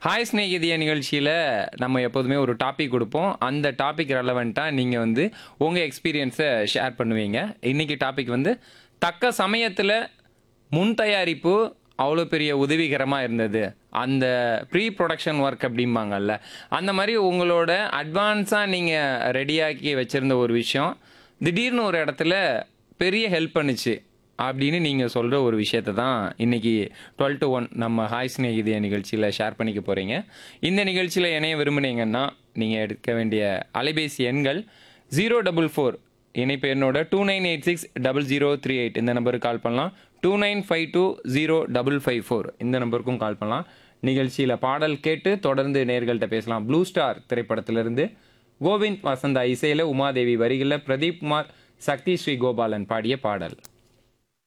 hi ஸ்நேகிதிய நிகழ்ச்சியில் நம்ம எப்போதுமே ஒரு டாபிக் கொடுப்போம் அந்த டாபிக் ரெலவெண்ட்டாக நீங்கள் வந்து உங்கள் எக்ஸ்பீரியன்ஸை ஷேர் பண்ணுவீங்க இன்றைக்கி டாபிக் வந்து தக்க சமயத்தில் முன் தயாரிப்பு அவ்வளோ பெரிய உதவிகரமாக இருந்தது அந்த ப்ரீ ப்ரொடக்ஷன் ஒர்க் அப்படிம்பாங்கல்ல அந்த மாதிரி உங்களோட அட்வான்ஸாக நீங்கள் ரெடியாக்கி வச்சுருந்த ஒரு விஷயம் திடீர்னு ஒரு இடத்துல பெரிய ஹெல்ப் பண்ணுச்சு அப்படின்னு நீங்கள் சொல்கிற ஒரு விஷயத்தை தான் இன்றைக்கி டுவெல் டு ஒன் நம்ம ஹாய் ஸ்நேகிதிய நிகழ்ச்சியில் ஷேர் பண்ணிக்க போகிறீங்க இந்த நிகழ்ச்சியில் இணைய விரும்புனீங்கன்னா நீங்கள் எடுக்க வேண்டிய அலைபேசி எண்கள் ஜீரோ டபுள் ஃபோர் இணைப்பு எண்ணோட two nine eight six double zero three eight இந்த நம்பருக்கு கால் பண்ணலாம் two nine five two zero double five four இந்த நம்பருக்கும் கால் பண்ணலாம் நிகழ்ச்சியில் பாடல் கேட்டு தொடர்ந்து நேர்கள்ட்ட பேசலாம் ப்ளூ ஸ்டார் திரைப்படத்திலிருந்து கோவிந்த் வசந்தா இசையில் உமாதேவி வரிகளில் பிரதீப் குமார் சக்தி ஸ்ரீ கோபாலன் பாடிய பாடல்